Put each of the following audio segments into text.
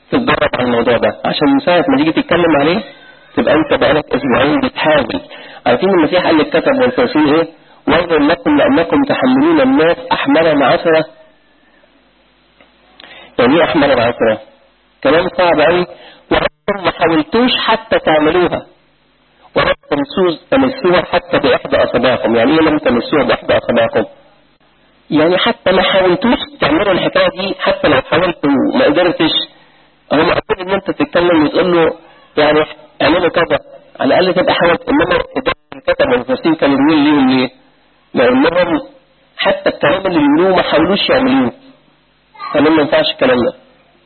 تتدرب على الموضوع ده عشان من ساعة ما تيجي تتكلم عليه تبقى انت بقالك اسبوعين بتحاول عارفين المسيح قال للكتب والفرسين ايه ويل لكم لانكم تحملون الناس احمالا عشرة يعني ايه احمالا عشرة كلام صعب قوي وانتم ما حاولتوش حتى تعملوها ولا تمسوها حتى باحدى اصابعكم يعني ايه لم تمسوها باحدى اصابعكم يعني حتى ما حاولتوش تعملوا الحكايه دي حتى لو حاولت وما قدرتش هو معقول ان انت تتكلم وتقول له يعني اعملوا كذا على الاقل تبقى حاولت انما الكتب والمفسرين كانوا بيقولوا ليهم ليه؟ لانهم حتى الكلام اللي بيقولوه ما حاولوش يعملوه فما ما ينفعش الكلام ده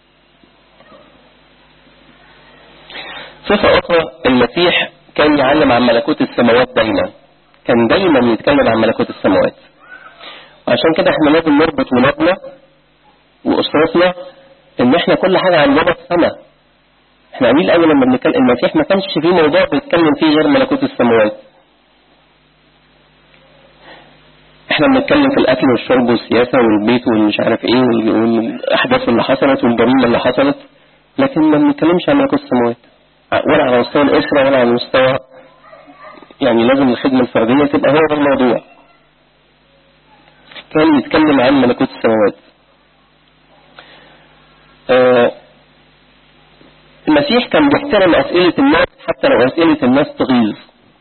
صفة أخرى المسيح كان يعلم عن ملكوت السماوات دايما كان دايما يتكلم عن ملكوت السماوات وعشان كده احنا لازم نربط ولادنا وأسرتنا ان احنا كل حاجة عندنا السماء احنا قليل قوي لما بنتكلم المسيح ما كانش فيه موضوع بيتكلم فيه غير ملكوت السماوات احنا بنتكلم في الاكل والشرب والسياسة والبيت والمش عارف ايه والاحداث اللي حصلت والجريمة اللي حصلت لكن ما بنتكلمش عن ملكوت السماوات ولا على مستوى الاسرة ولا على مستوى يعني لازم الخدمة الفردية تبقى هو ده الموضوع كان يتكلم عن ملكوت السماوات آه المسيح كان بيحترم أسئلة الناس حتى لو أسئلة الناس تغيظ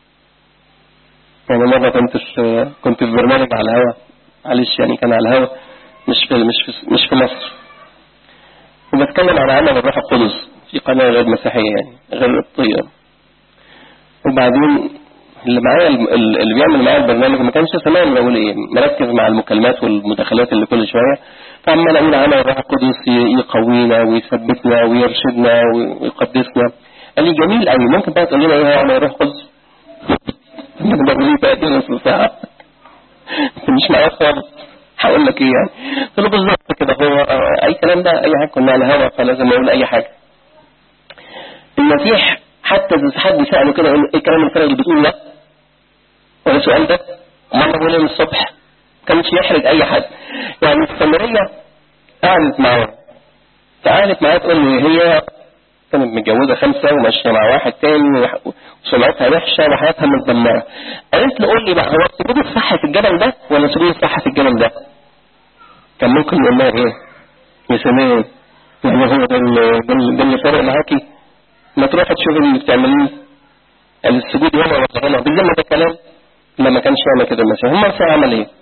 يعني مرة كنت في كنت في برنامج على الهوا معلش يعني كان على الهوا مش في مش في مش في مصر وبتكلم عن عمل الروح القدس في قناة غير مسيحية يعني غير قبطية وبعدين اللي معايا اللي بيعمل معايا البرنامج ما كانش سامعني بقول ايه مركز مع المكالمات والمداخلات اللي كل شويه فعمال اقول عمل الروح القدس يقوينا ويثبتنا ويرشدنا ويقدسنا قال لي جميل قوي ممكن بقى تقول لنا ايه هو عمل الروح القدس؟ بقول لي بقى نص ساعه مش معايا خالص هقول لك ايه يعني قلت له بالظبط كده هو اي كلام ده اي حاجه كنا على الهوا فلازم اقول اي حاجه المسيح حتى إذا حد سأله كده يقول ايه الكلام الفارغ اللي بتقوله ده؟ ولا السؤال ده؟ مرة بقول من الصبح كانش يحرج أي حد يعني السامرية قعدت معاه فقعدت معاه تقول لي هي كانت متجوزة خمسة وماشية مع واحد تاني وسمعتها وحشة وحياتها متدمرة قالت له قول لي بقى هو السجود الصح في الجبل ده ولا السجود الصح في الجبل ده؟ كان ممكن يقول لها ايه؟ يا سلام يعني هو ده اللي فارق معاكي؟ ما تروح تشوف اللي بتعمليه قال السجود هنا ولا هنا بالذمة ده كلام لا ما كانش يعمل كده المسيح هم المسيح عمل ايه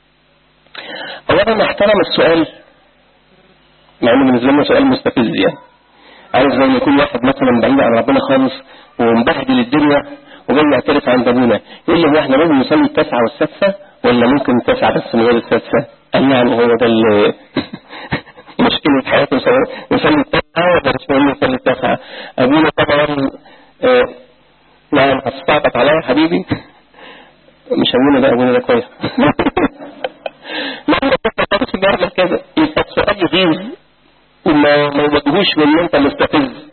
اولا احترم السؤال مع انه بالنسبه لنا سؤال مستفز يعني عارف زي ما يكون واحد مثلا بعيد عن ربنا خالص ومبهدل الدنيا وجاي يعترف عند ابونا يقول لي هو احنا لازم نصلي التاسعه والسادسه ولا ممكن التاسعه بس من غير السادسه؟ قال يعني هو ده اللي مشكلة حياته نصلي التاسعة ولا مش مهم نصلي التاسعة أبونا طبعا آه نعم هتستعبط عليا يا حبيبي مش أبونا ده أبونا ده كويس لا ما تقدرش بيعمل كذا يبقى السؤال يغيظ وما ما يواجهوش من انت مستفز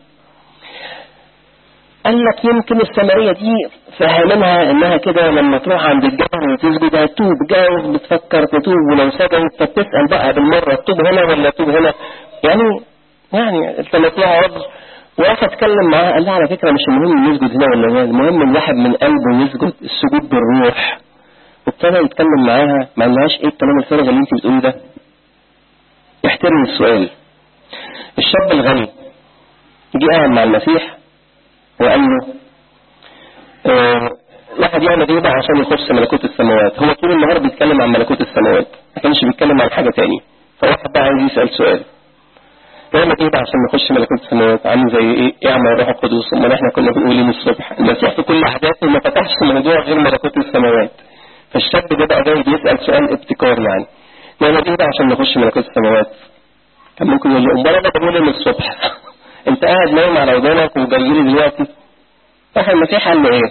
قال لك يمكن السمرية دي فهمناها انها كده لما تروح عند الجبل وتسجد هتوب جاوز بتفكر تتوب ولو سجدت فبتسأل بقى بالمرة تتوب هنا ولا تتوب هنا يعني يعني التمت لها عذر وقف اتكلم معاه قال لها على فكرة مش المهم نسجد هنا ولا هنا المهم الواحد من قلبه يسجد السجود بالروح وابتدى يتكلم معاها ما قالهاش ايه الكلام الفارغ اللي انت بتقوليه ده يحترم السؤال الشاب الغني جه قاعد مع المسيح وقال له آه واحد يعمل ايه بقى عشان يخش ملكوت السماوات هو طول النهار بيتكلم عن ملكوت السماوات ما كانش بيتكلم عن حاجه تاني فواحد بقى عايز يسال سؤال يعمل ايه بقى عشان نخش ملكوت السماوات عامل زي ايه يعمل الروح القدس امال احنا كنا بنقول ايه من الصبح المسيح في كل احداثه ما فتحش موضوع غير ملكوت السماوات فالشاب ده بقى جاي بيسال سؤال ابتكار يعني نعمل ايه بقى عشان نخش ملكوت السماوات كان ممكن يقول لي امال انا بقول ايه من الصبح انت قاعد نايم على ودانك وجاي لي دلوقتي راح المسيح قال له ايه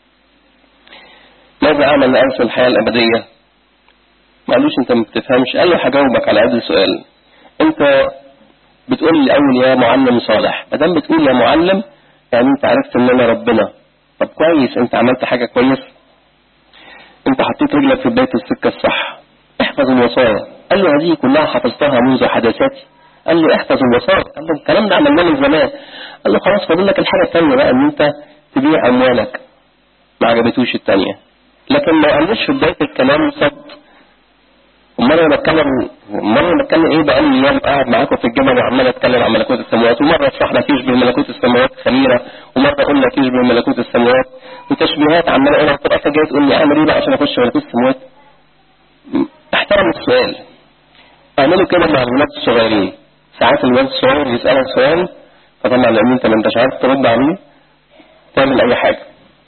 ماذا اعمل لانسى الحياه الابديه ما قالوش انت ما بتفهمش قال له هجاوبك على هذا السؤال انت بتقول لي الاول يا معلم صالح ما دام بتقول يا معلم يعني انت عرفت ان انا ربنا طب كويس انت عملت حاجه كويس انت حطيت رجلك في بدايه السكه الصح احفظ الوصايا قال له هذه كلها حفظتها منذ حدثاتي قال له احفظ الوصايا قال له الكلام ده عملناه من زمان قال له خلاص فاضل لك الحاجة الثانية بقى ان انت تبيع اموالك ما عجبتوش الثانية لكن ما قالوش في بداية الكلام صد امال انا بتكلم امال انا بتكلم ايه بقى لي يوم قاعد معاكم في الجبل وعمال اتكلم عن ملكوت السماوات ومره اشرح لك يشبه ملكوت السماوات خميره ومره اقول لك يشبه ملكوت السماوات وتشبيهات عمال اقولها في الاخر جاي تقول لي اعمل ايه بقى عشان اخش ملكوت السماوات احترم السؤال اعملوا كده مع الولاد الصغيرين ساعات الولاد الصغير يسالك سؤال فطبعا لان انت ما انتش عارف ترد عليه تعمل اي حاجه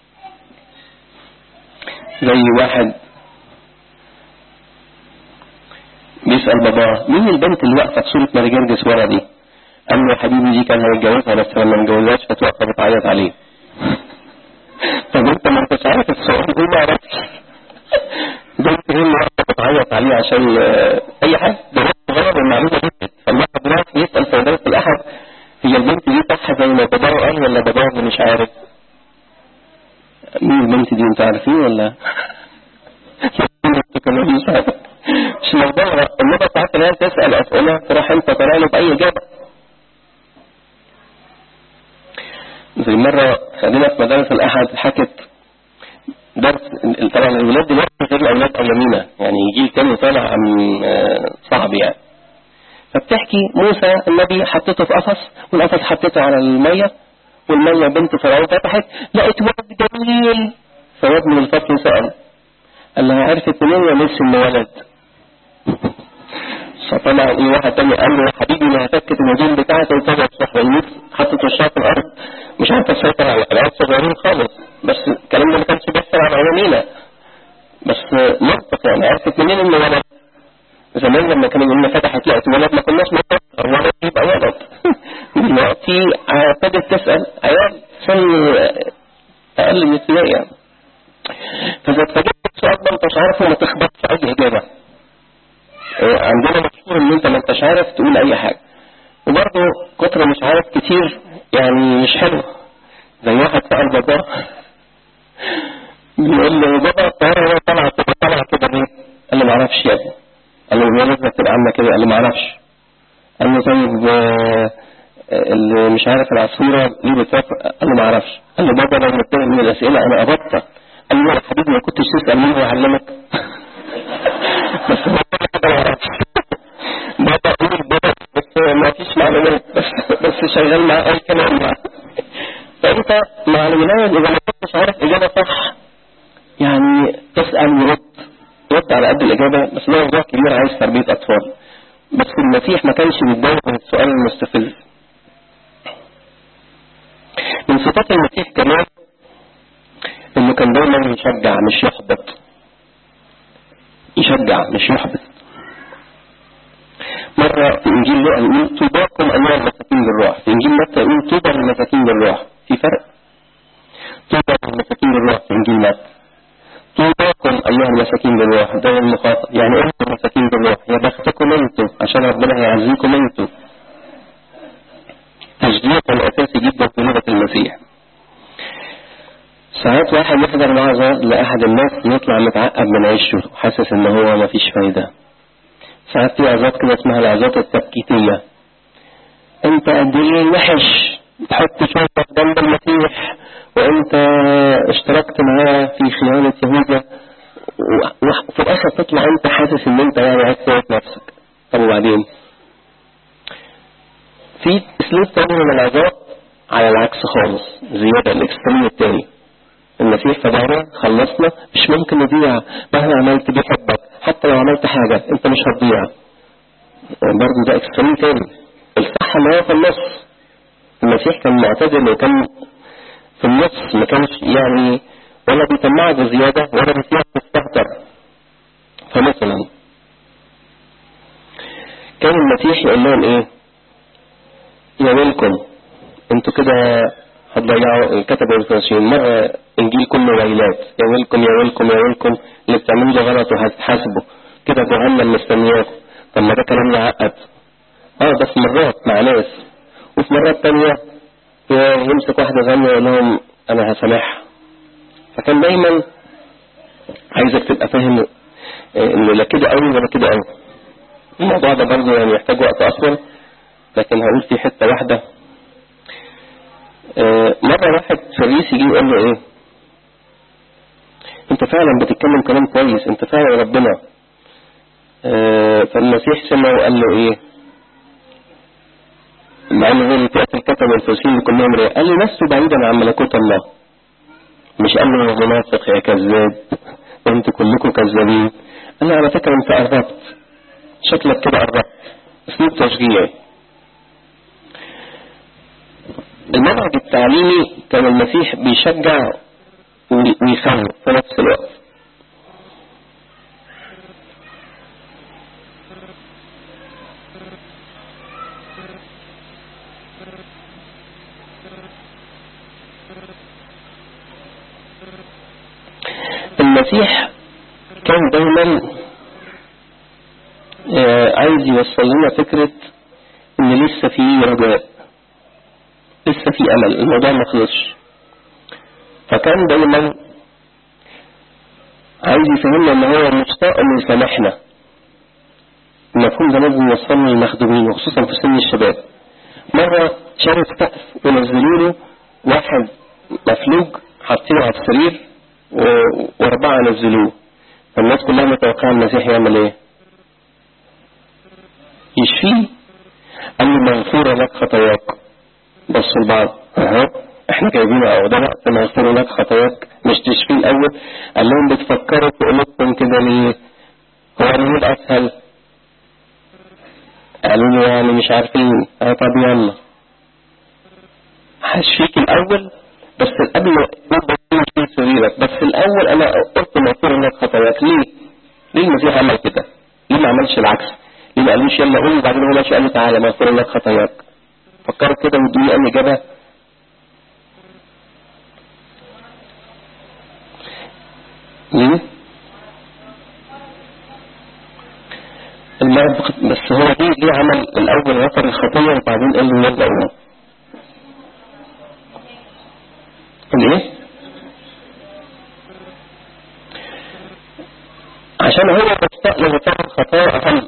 زي واحد بيسأل باباه مين البنت اللي واقفة في صورة ماري جرجس ورا دي؟ قال له يا حبيبي دي كان هيتجوزها بس لما ما اتجوزهاش فتوقف بتعيط عليه. طب انت ما انتش عارف السؤال ايه ما عرفتش. بنت هي اللي واقفة بتعيط عليه عشان آه، اي حاجة ده هو غرض المعلومة دي فالواحد دلوقتي يسأل في مدرسة الأحد هي البنت دي صح زي ما باباه قال ولا باباه اللي مش عارف؟ مين البنت دي انت عارفين ولا؟ كمان مش عارف مش موضوع النبى ساعات الناس تسأل أسئلة تروح أنت طالع له بأي إجابة زي مرة خلينا في مدارس الأحد حكت درس طبعا الولاد دلوقتي غير الأولاد أيامينا يعني جيل تاني طالع عن آه، صعب يعني فبتحكي موسى النبي حطيته في قفص والقفص حطيته على المية والمية بنت فرعون فتحت لقيت ولد جميل فواد من الفصل سأل قال لها عرفت منين يا ميسي انه ولد فطلع ايه واحد تاني قال له يا حبيبي ما هتكت النجوم بتاعته وطلع الصحراء يموت حطت وشها في الارض مش عارفه تسيطر على العيال صغيرين خالص بس الكلام ده ما كانش بيحصل على عينينا بس منطق يعني عرفت منين انه ولد زمان لما كانوا يقولوا لنا فتحت لقت ولد ما كناش نفكر ولد يبقى ولد دلوقتي ابتدت تسال عيال سن اقل من ابتدائي يعني فاذا اتفاجئت السؤال ده انت مش عارف وما تخبطش اي اجابه إيه، عندنا مشهور ان انت ما انتش عارف تقول اي حاجه وبرضه كتر مش عارف كتير يعني مش حلو زي واحد سأل باباه بيقول له بابا الطيارة هي طالعة كده طالعة كده ليه؟ قال له معرفش يا ابني قال له هي لازم تبقى عاملة كده قال له معرفش قال له طيب آه، اللي مش عارف العصفورة ليه بتوافق قال له معرفش قال له بابا لو متضايق من الأسئلة أنا أبطل قال له يا حبيبي ما كنتش تسأل مين يعلمك بس هو كده ما يعرفش بابا قول بابا بس ما فيش معلومات بس بس شغال مع أي كلام معاه فأنت مع الولاية إذا ما كنتش عارف إجابة صح يعني تسأل ورد رد على قد الإجابة بس ده موضوع كبير عايز تربية أطفال بس المسيح ما كانش بيتضايق من السؤال المستفز من صفات المسيح كمان انه كان دايما يشجع مش يحبط يشجع مش يحبط مرة في إنجيل لوقا يقول طوباكم أيها المساكين بالروح في إنجيل متى يقول طوبى للمساكين بالروح في فرق طوبى للمساكين بالروح في إنجيل متى طوباكم أيها المساكين بالروح ده المخاطب يعني إيه المساكين بالروح يا بختكم أنتم عشان ربنا هيعزيكم أنتم تشجيع الأساسي جدا في لغة المسيح ساعات واحد يحضر وعظة لأحد الناس يطلع متعقب من عيشه حاسس إن هو مفيش فايدة ساعات في عظات كده اسمها العظات التبكيتية انت قد ايه وحش تحط شوطك جنب المسيح وانت اشتركت معاه في خيانة يهوذا وفي الاخر تطلع انت حاسس ان انت يعني عايز تموت نفسك طب وبعدين في اسلوب تاني من العظات على العكس خالص زيادة الاكستريم التاني المسيح فدعنا خلصنا مش ممكن نضيع مهما عملت بيحبك حتى لو عملت حاجة انت مش هتضيع برضه ده اكستريم تاني الصح اللي هو في النص المسيح كان معتدل وكان في النص ما كانش يعني ولا بيتمعض بزيادة ولا بيسيح مستهتر فمثلا كان المسيح يقول لهم ايه يا ويلكم انتوا كده هتضيعوا كتبوا الفرنسيين مرة انجيل كله ويلات يا ويلكم يا ويلكم يا ويلكم اللي بتعملوا ده غلط وهتحاسبوا كده جهنم مستنياكم طب ما ده كلام يعقد اه ده في مرات مع ناس وفي مرات تانية يمسك واحدة غنية ويقول لهم انا هسامحها فكان دايما عايزك تبقى فاهم انه لا كده قوي ولا كده قوي الموضوع ده برضه يعني يحتاج وقت اطول لكن هقول في حتة واحدة آه، مرة واحد فريسي جه يقول له ايه انت فعلا بتتكلم كلام كويس انت فعلا ربنا آه، فالمسيح سمع وقال له ايه مع ان هو فئة الكتب والفرسين كلهم رئة قال له لست بعيدا عن ملكوت الله مش قال له يا منافق يا كذاب انتوا كلكم كذابين قال له على فكرة انت قربت شكلك كده قربت اسلوب تشجيعي المنهج التعليمي كان المسيح بيشجع ويخوف في نفس الوقت المسيح كان دايما آه، عايز يوصل لنا فكرة ان لسه في رجاء لسه في امل الموضوع ما خلصش فكان دايما عايز يفهمنا ان هو مشتاق انه يسامحنا المفهوم ده لازم يوصلنا للمخدومين وخصوصا في سن الشباب مرة شارك كأس ونزلوا له واحد مفلوج حاطينه على السرير و- واربعة نزلوه فالناس كلها متوقعة المسيح يعمل ايه يشفيه قال له مغفورة لك خطاياك بصوا لبعض اهو احنا جايبينه اهو ده وقت مغفور لك خطاياك مش تشفيه الاول قال لهم بتفكروا في قلوبكم كده ليه هو انه الاسهل قالوا له يعني مش عارفين اه طب يلا هشفيك الاول بس قبل ما اقول في سريرك بس الاول انا قلت مغفور لك خطاياك ليه ليه المسيح عمل كده ليه ما عملش العكس ليه ما قالوش يلا قول وبعدين هو ماشي قال له تعالى مغفور لك خطاياك فكروا كده وادوني أي إجابة ليه؟ المرض بس هو ليه ليه عمل الأول غفر الخطية وبعدين قال له يلا قوم ليه؟ عشان هو مستقل لغفر الخطايا أقل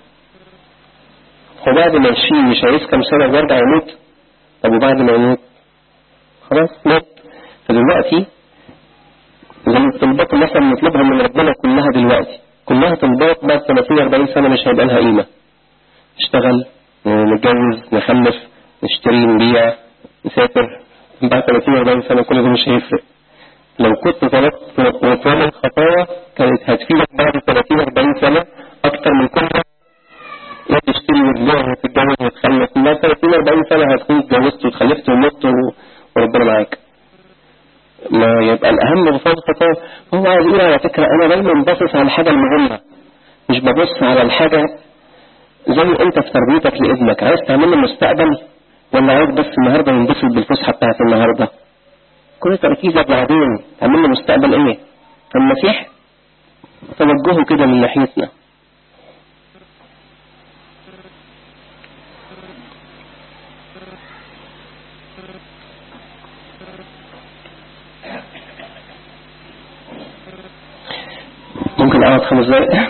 هو بعد ما يشفيه مش هيعيش كام سنة ويرجع يموت طب وبعد ما يموت خلاص مات فدلوقتي زي الطلبات اللي احنا بنطلبها من ربنا كلها دلوقتي كلها طلبات بعد 30 40 سنة مش هيبقى لها قيمة نشتغل نتجوز نخلف نشتري نبيع نسافر بعد 30 40 سنة كل ده مش هيفرق لو كنت طلبت غفران الخطايا كانت هتفيدك بعد 30 40 سنة أكتر من كل ده لا تشتري وتبيع وتتجوز وتخلف بعد 30 40 سنة هتكون اتجوزت وتخلفت ومت و- وربنا معاك ما يبقى الأهم غفران الخطايا هو عايز يقول على فكرة أنا دايما باصص على الحاجة المهمة مش ببص على الحاجة زي أنت في تربيتك لابنك عايز تعمل له مستقبل ولا عايز بس النهاردة ينبسط بالفسحة بتاعت النهاردة كل تركيزك بعدين تعمل له مستقبل إيه فالمسيح توجهه كده من ناحيتنا ممكن اقعد خمس دقايق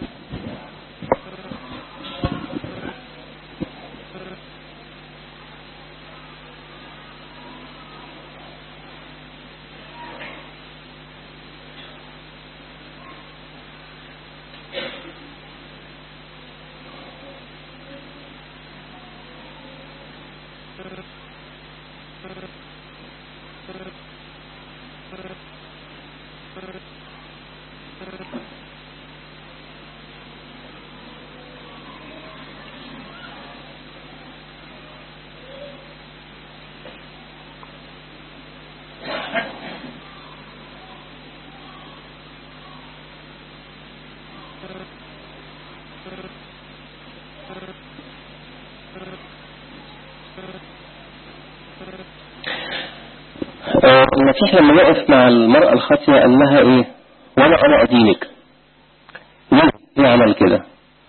آه، المسيح لما وقف مع المرأة الخاطية قال لها ايه وانا انا ادينك ليه ليه عمل كده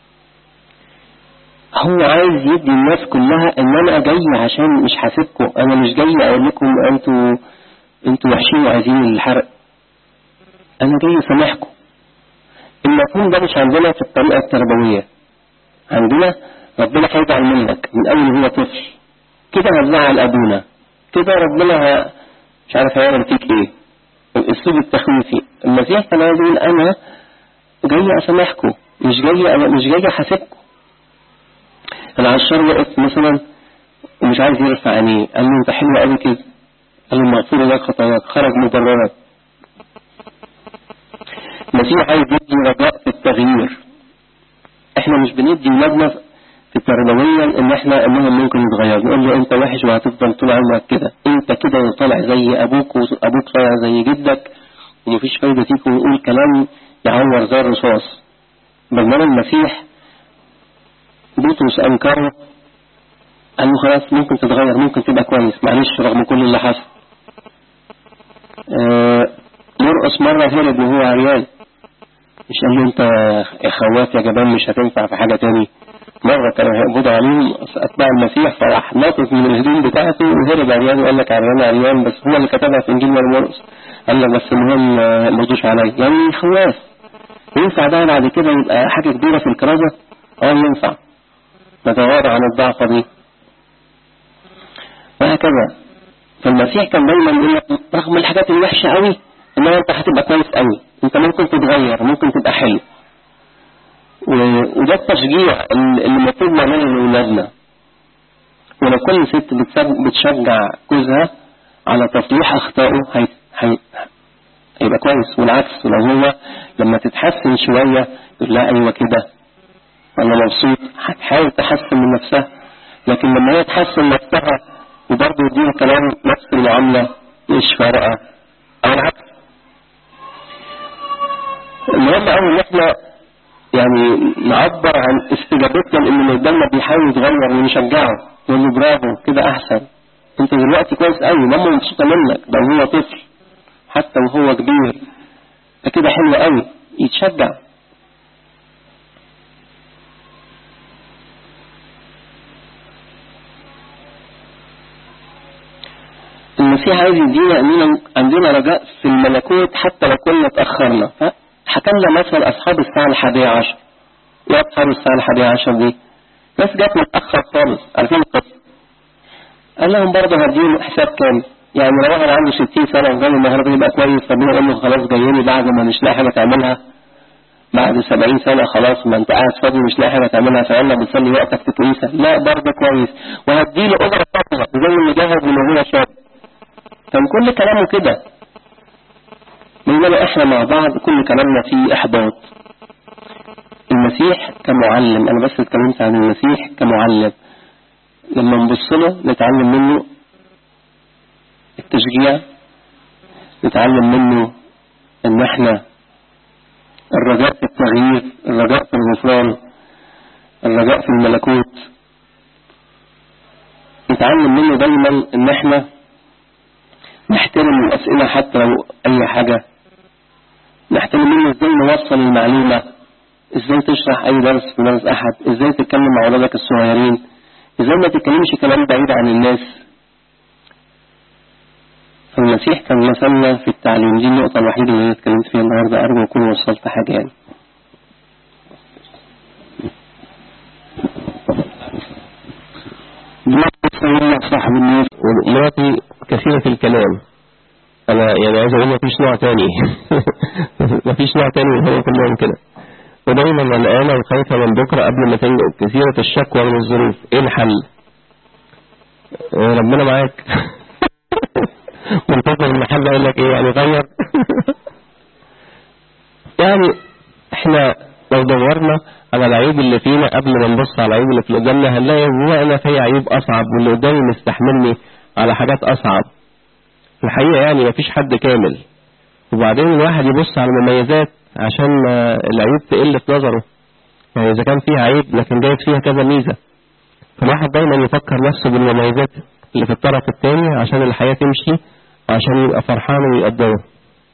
هو عايز يدي الناس كلها ان انا جاي عشان مش حاسبكم انا مش جاي اقول لكم انتوا انتوا وحشين وعايزين الحرق انا جاي اسامحكم المفهوم ده مش عندنا في الطريقة التربوية عندنا ربنا هيزعل منك من أول هو طفل كده هتزعل أبونا كده ربنا ه... مش عارف هيعمل فيك إيه الأسلوب التخويفي المسيح كان عايز يقول أنا جاي أسامحكم مش جاي أنا مش جاي أحاسبكم العشار وقف مثلا ومش عايز يرفع عينيه قال له أنت حلو قوي كده قال له مغفور لك خطاياك خرج مبررا المسيح عايز يدي رجاء في التغيير احنا مش بندي ولادنا في تربويا ان احنا انهم ممكن يتغيروا نقول له انت وحش وهتفضل طول عمرك كده انت كده طالع زي ابوك وابوك طالع زي جدك ومفيش فايدة فيك ويقول كلام يعور زي الرصاص بينما المسيح بطرس انكره قال له خلاص ممكن تتغير ممكن تبقى كويس معلش رغم كل اللي حصل آه يرقص مرة هرب وهو عريان مش قال له انت يا خوات يا جبان مش هتنفع في حاجة تاني مرة كانوا هيقبضوا عليهم أتباع المسيح فراح ناطط من الهدوم بتاعته وهرب عريان وقال لك عريان عريان بس هو اللي كتبها في إنجيل مرقس قال لك بس المهم ما تردوش عليا يعني خواف ينفع ده بعد كده يبقى حاجة كبيرة في الكرازة؟ اه ينفع نتغاضى عن الضعفة دي وهكذا فالمسيح كان دايما يقول لك رغم الحاجات الوحشة قوي انما انت هتبقى كويس قوي انت ممكن تتغير ممكن تبقى حلو وده التشجيع اللي المفروض نعمله لاولادنا ولو كل ست بتشجع جوزها على تصليح اخطائه هي... هي... هيبقى كويس والعكس ولو هو لما تتحسن شوية يقول لا ايوه كده انا مبسوط هتحاول تحسن من نفسها لكن لما هي تحسن نفسها وبرضه يديها كلام نفس المعاملة مش فارقة او العكس المهم قوي ان احنا يعني نعبر عن استجابتنا لان اللي قدامنا بيحاول يتغير ونشجعه نقول له برافو كده احسن انت دلوقتي كويس قوي ماما مبسوطه منك ده هو طفل حتى وهو كبير ده كده حلو قوي يتشجع المسيح عايز يدينا اننا عندنا رجاء في الملكوت حتى لو كنا اتاخرنا حكى لنا مثلا أصحاب الساعة الحادية عشر إيه أصحاب الساعة الحادية عشر دي ناس جت متأخر خالص عارفين القصة قال لهم برضه هديهم حساب كام يعني لو واحد عنده 60 سنة وجاي النهارده يبقى كويس ربنا يقول له خلاص جايين بعد ما مش لاقي حاجة تعملها بعد 70 سنة خلاص ما انت قاعد فاضي مش لاقي حاجة تعملها فيلا بتصلي وقتك في الكنيسة لا برضه كويس وهديله أجرة فترة زي اللي جاهز من هو شاب كان كل كلامه كده بينما احنا مع بعض كل كلامنا فيه احباط المسيح كمعلم انا بس اتكلمت عن المسيح كمعلم لما نبص له نتعلم منه التشجيع نتعلم منه ان احنا الرجاء في التغيير الرجاء في الغفران الرجاء في الملكوت نتعلم منه دايما ان احنا نحترم الاسئلة حتى لو اي حاجة نحترم منه ازاي نوصل المعلومة ازاي تشرح اي درس في درس احد ازاي تتكلم مع اولادك الصغيرين ازاي ما تتكلمش كلام بعيد عن الناس فالمسيح كان مثلنا في التعليم دي النقطة الوحيدة اللي أنا اتكلمت فيها النهاردة أرجو أكون وصلت حاجة يعني صاحب الناس مراتي كثيرة الكلام أنا يعني عايز أقول مفيش نوع تاني مفيش نوع تاني هو كلهم كده ودايما قلقانة وخايفة من بكرة قبل ما تنجح كثيرة الشكوى من الظروف إيه الحل؟ ربنا معاك منتظر ان حد يقول لك ايه يعني غير يعني احنا لو دورنا على العيوب اللي فينا قبل ما نبص على العيوب اللي في قدامنا هنلاقي جوانا في عيوب اصعب واللي قدامي مستحملني على حاجات اصعب الحقيقه يعني مفيش حد كامل وبعدين الواحد يبص على المميزات عشان العيوب تقل في نظره يعني اذا كان فيها عيب لكن جايب فيها كذا ميزه فالواحد دايما يفكر نفسه بالمميزات اللي في الطرف الثاني عشان الحياة تمشي وعشان يبقى فرحان ويقدره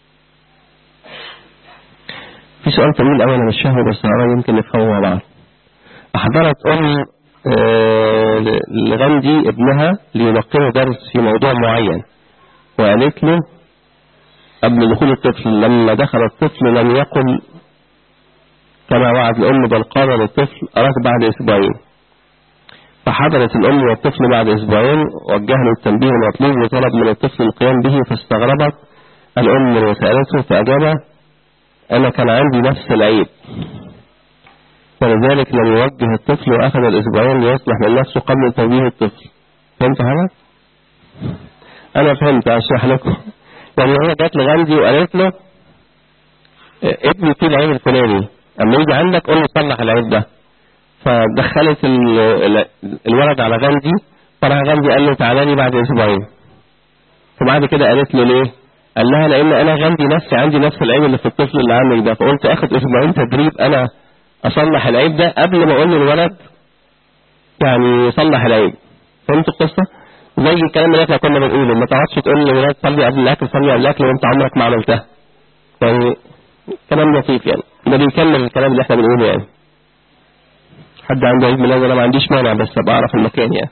في سؤال طويل قوي انا مش فاهمه بس انا يمكن نفهمه مع بعض احضرت ام آه لغندي ابنها ليلقنه درس في موضوع معين وقالت له قبل دخول الطفل لما دخل الطفل لم يقل كما وعد الام بل قال للطفل اراك بعد اسبوعين فحضرت الأم والطفل بعد أسبوعين وجه له التنبيه المطلوب وطلب من الطفل القيام به فاستغربت الأم من وسألته فأجاب أنا كان عندي نفس العيب ولذلك لم يوجه الطفل وأخذ الأسبوعين ليصلح من نفسه قبل توجيه الطفل فهمت حاجة؟ أنا فهمت أشرح لكم يعني هي جات لغاندي وقالت له ابني فيه العيب الفلاني أما يجي عندك قول له صلح العيب ده فدخلت الولد على غاندي فراح غاندي قال له تعالى لي بعد أسبوعين وبعد كده قالت له ليه؟ قال لها لأن أنا غاندي نفسي عندي نفس العيب اللي في الطفل اللي عندك ده فقلت آخد أسبوعين تدريب أنا أصلح العيب ده قبل ما أقول للولد يعني صلح العيب فهمت القصة؟ زي الكلام اللي احنا كنا بنقوله ما تقعدش تقول للولاد صلي قبل الاكل صلي قبل الاكل وانت عمرك ما عملتها يعني كلام لطيف يعني ده بيكمل الكلام اللي احنا بنقوله يعني حد عنده عيد ميلاد انا ما عنديش مانع بس ابقى اعرف المكان يعني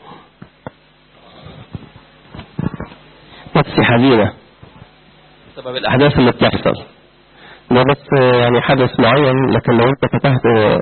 نفسي حزينه بسبب الاحداث اللي بتحصل ده بس يعني حدث معين لكن لو انت فتحت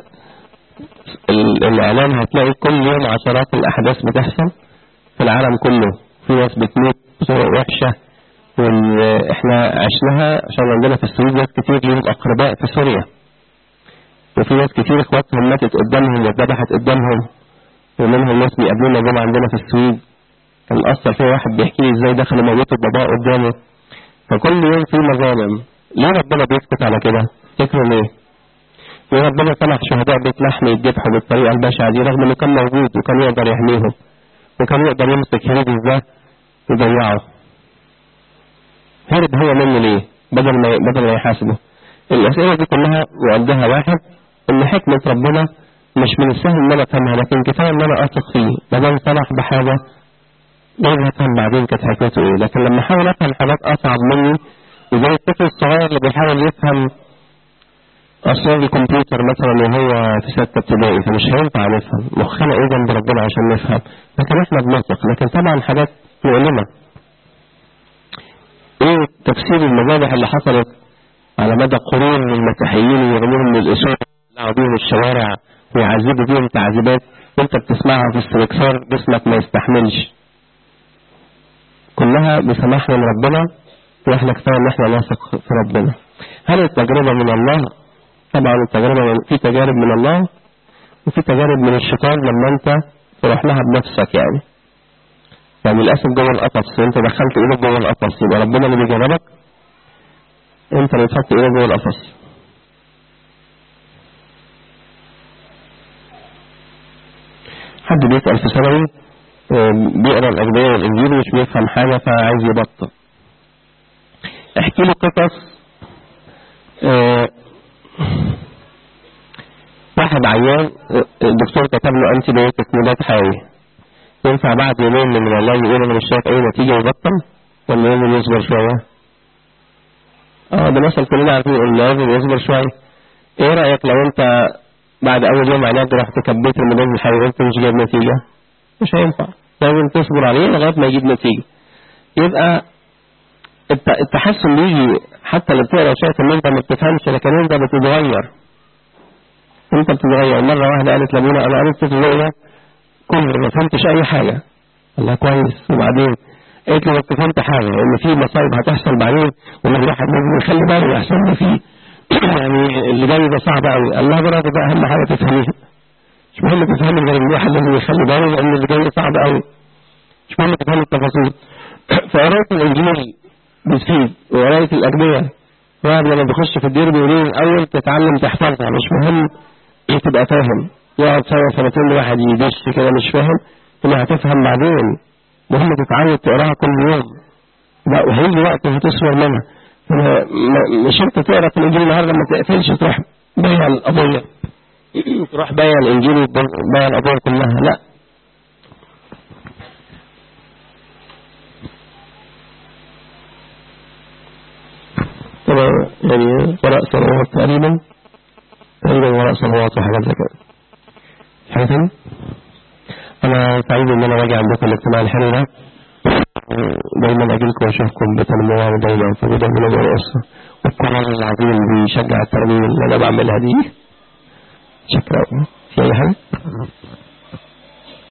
الاعلام هتلاقي كل يوم عشرات الاحداث بتحصل في العالم كله في ناس بتموت بطرق وحشة واحنا عشناها عشان عندنا في السويد ناس كتير ليهم اقرباء في سوريا وفي ناس كتير اخواتهم ماتت قدامهم واتذبحت قدامهم ومنهم ناس بيقابلونا جم عندنا في السويد كان اثر فيها واحد بيحكي لي ازاي دخلوا موتوا باباه قدامه فكل يوم في مظالم ليه ربنا بيسكت على كده؟ فكروا ليه؟ ليه ربنا سمح شهداء بيت لحم يتذبحوا بالطريقه البشعه دي رغم انه كان موجود وكان يقدر يحميهم وكان يقدر يمسك هرب ازاي يضيعه هرب هو منه ليه بدل ما بدل ما يحاسبه الاسئله دي كلها وعندها واحد ان حكمه ربنا مش من السهل ان انا افهمها لكن كفايه ان انا اثق فيه ما دام سمح بحاجه لازم افهم بعدين كانت حكمته ايه لكن لما احاول افهم حاجات اصعب مني وزي الطفل الصغير اللي بيحاول يفهم أسرار الكمبيوتر مثلا وهو في ستة ابتدائي فمش هينفع نفهم مخنا ايه جنب ربنا عشان نفهم لكن احنا بنثق لكن طبعا حاجات مؤلمة ايه تفسير المذابح اللي حصلت على مدى قرون المسيحيين يرموهم من الاسود يطلعوا بيهم الشوارع ويعذبوا بيهم تعذيبات وانت بتسمعها في السلكسار جسمك ما يستحملش كلها بسماح من ربنا واحنا كفايه ان احنا نثق في ربنا هل التجربه من الله طبعا التجربة في تجارب من الله وفي تجارب من الشيطان لما انت تروح لها بنفسك يعني يعني الاسد جوه القفص انت دخلت ايدك جوه القفص يبقى ربنا اللي بيجربك انت اللي تحط ايدك جوه القفص حد بيسأل في ثانوي بيقرا الأجبية والإنجيل ومش بيفهم حاجة فعايز يبطل احكي له قصص اه واحد عيان الدكتور كتب له انتي بايوتيك مضاد حيوي ينفع بعد يومين من الله يقول انا مش شايف اي نتيجه ويبطل ولا لازم يصبر شويه؟ اه ده مثل كلنا عارفين ان لازم يصبر شويه ايه رايك لو انت بعد اول يوم علاج رحت كبيت المضاد الحيوي وانت مش جايب نتيجه؟ مش هينفع لازم تصبر عليه لغايه ما يجيب نتيجه يبقى التحسن بيجي حتى اللي بتقرا شايف ان انت ما بتفهمش لكن انت بتتغير انت بتتغير مرة واحدة قالت لابونا انا قريت في الرؤيا كل ما فهمتش اي حاجة الله كويس وبعدين قالت لي بس فهمت حاجة ان في مصايب هتحصل بعدين وان الواحد لازم يخلي باله احسن ما في يعني اللي جاي ده صعب قوي الله برضه ده اهم حاجة تفهميها مش مهم تفهمي غير ان الواحد لازم يخلي باله لان اللي جاي صعب قوي مش مهم تفهمي التفاصيل فقراية الانجيل بتفيد وقراية الأجنية واحد لما بيخش في الدير بيقولوا الأول تتعلم تحفظها مش مهم ايه تبقى فاهم يقعد سنة سنتين واحد يدش كده مش فاهم ثم هتفهم بعدين مهم تتعود تقراها كل يوم لا وهيجي وقت هتصور منها مش انت تقرا في الانجيل النهارده ما تقفلش تروح بايع القضيه تروح بايع الانجيل وبايع القضيه كلها لا طبعا يعني وراء سنوات تقريبا تقريبا وراء سنوات وحاجات زي كده حاجة تاني أنا سعيد إن أنا واجي عندكم الاجتماع الحلو ده دايما أجيلكم وأشوفكم بتنموا ودايما في بداية من الأسرة والقرآن العظيم اللي بيشجع التربية اللي أنا بعملها دي شكرا في أي حاجة